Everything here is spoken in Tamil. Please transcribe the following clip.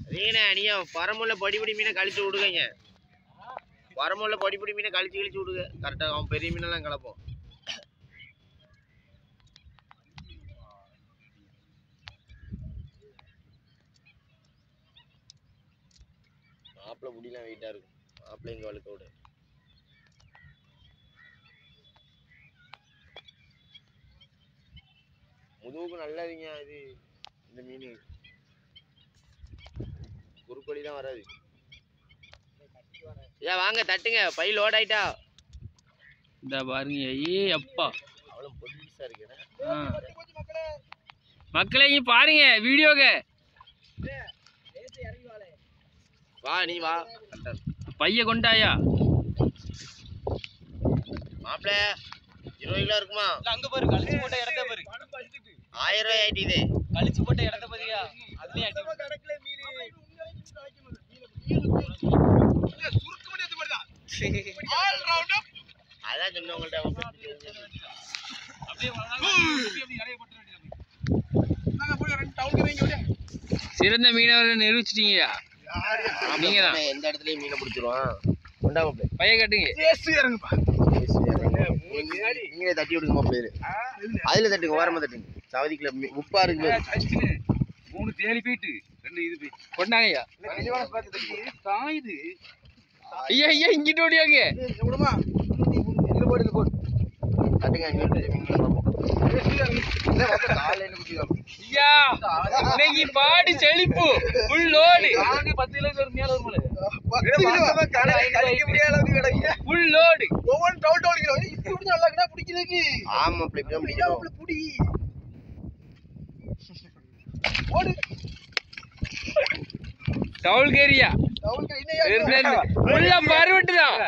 ரீனா நீங்க பரமுள்ள படிப்படி மீனை கழிச்சு விடுங்க பரமுள்ள படிப்படி மீனை கழிச்சு கழிச்சு விடுங்க கரெக்டாக அவன் பெரிய மீனெல்லாம் கலப்போம் மாப்பிள்ளை முடியலாம் வெயிட்டாக இருக்கும் மாப்பிள்ளை இங்கே வழுக்க விடு முதுகுக்கு நல்லதுங்க இது இந்த மீன் குறுக்கொடிலாம் வராது ஏன் வாங்க தட்டுங்க பை லோட் ஆயிட்டா இந்த பாருங்க ஏ அப்பா அவ்வளோ பொலிசா இருக்கு ஆ. மக்களே இங்க பாருங்க வீடியோக வா நீ வா கரெக்டா பைய கொண்டாயா மாப்பிள்ள இருபது கிலோ இருக்குமா அங்க பாரு கழிச்சு போட்ட இடத்த பாரு ஆயிரம் ரூபாய் ஆயிட்டு இது கழிச்சு போட்ட இடத்த பாத்தியா அதுலயே அடி அதான் சொன்ன உங்கள்ட்ட அப்படியே சிறந்த மீனவர்கள் நிரூபிச்சிட்டீங்கயா நீங்க தான் எந்த இடத்துலயும் மீனை பிடிச்சிருவான் கொண்டா மாப்பிள்ள பைய கட்டுங்க நீங்களே தட்டி விடுங்க மாப்பிள்ள அதுல தட்டுங்க ஓரமா தட்டுங்க சவதிக்குள்ள மீ- உப்பா இருக்கு பாரு. மூணு தேலி போயிட்டு ரெண்டு இது போய் கொண்டாங்கய்யா ஐயா ஐயா இங்கிட்டு ஓடியாங்க தட்டுங்க அங்க இருந்து மீன்களை பார்ப்போம். காலையில குடிக்கலாம். ஐயா இன்னைக்கு பாடி செழிப்பு ஃபுல் லோடு பத்து கிலோ ஒரு மேல ஒரு மலை ஃபுல் லோடு ஆமா மாப்பிள்ள இப்படிதான் பிடிக்கணும் டவுல் கேரியா ஃபுல்லா பருவட்டு தான்